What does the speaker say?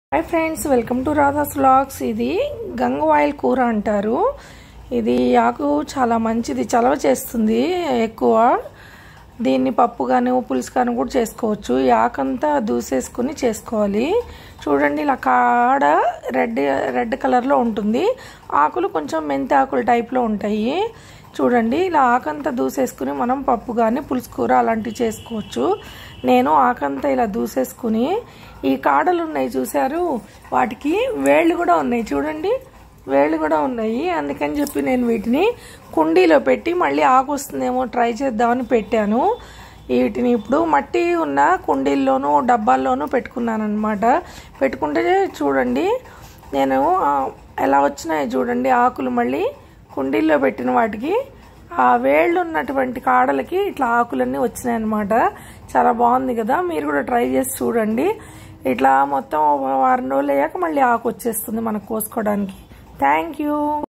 hi friends welcome to Radha's vlogs ఇది గంగవాయిల్ కూర అంటారు ఇది ఆకు చాలా మంచిది చలవ చేస్తుంది ఎక్కువ దీన్ని పప్పు కానీ పులుసు కానీ కూడా చేసుకోవచ్చు ఈ ఆకంతా దూసేసుకుని చేసుకోవాలి చూడండి ఇలా కాడ రెడ్ రెడ్ కలర్లో ఉంటుంది ఆకులు కొంచెం మెంతి ఆకుల టైప్లో ఉంటాయి చూడండి ఇలా ఆకంతా దూసేసుకుని మనం పప్పు కానీ పులుసు కూర అలాంటివి చేసుకోవచ్చు నేను ఆకంతా ఇలా దూసేసుకుని ఈ కాడలు ఉన్నాయి చూసారు వాటికి వేళ్ళు కూడా ఉన్నాయి చూడండి వేళ్ళు కూడా ఉన్నాయి అందుకని చెప్పి నేను వీటిని కుండీలో పెట్టి మళ్ళీ ఆకు వస్తుందేమో ట్రై చేద్దామని పెట్టాను వీటిని ఇప్పుడు మట్టి ఉన్న కుండీల్లోనూ డబ్బాల్లోనూ పెట్టుకున్నాను అనమాట పెట్టుకుంటే చూడండి నేను ఎలా వచ్చినాయి చూడండి ఆకులు మళ్ళీ కుండీల్లో పెట్టిన వాటికి ఆ వేళ్ళు ఉన్నటువంటి కాడలకి ఇట్లా ఆకులన్నీ వచ్చినాయి అనమాట చాలా బాగుంది కదా మీరు కూడా ట్రై చేసి చూడండి ఇట్లా మొత్తం వారం రోజులు అయ్యాక మళ్ళీ ఆకు వచ్చేస్తుంది మనకు కోసుకోవడానికి థ్యాంక్ యూ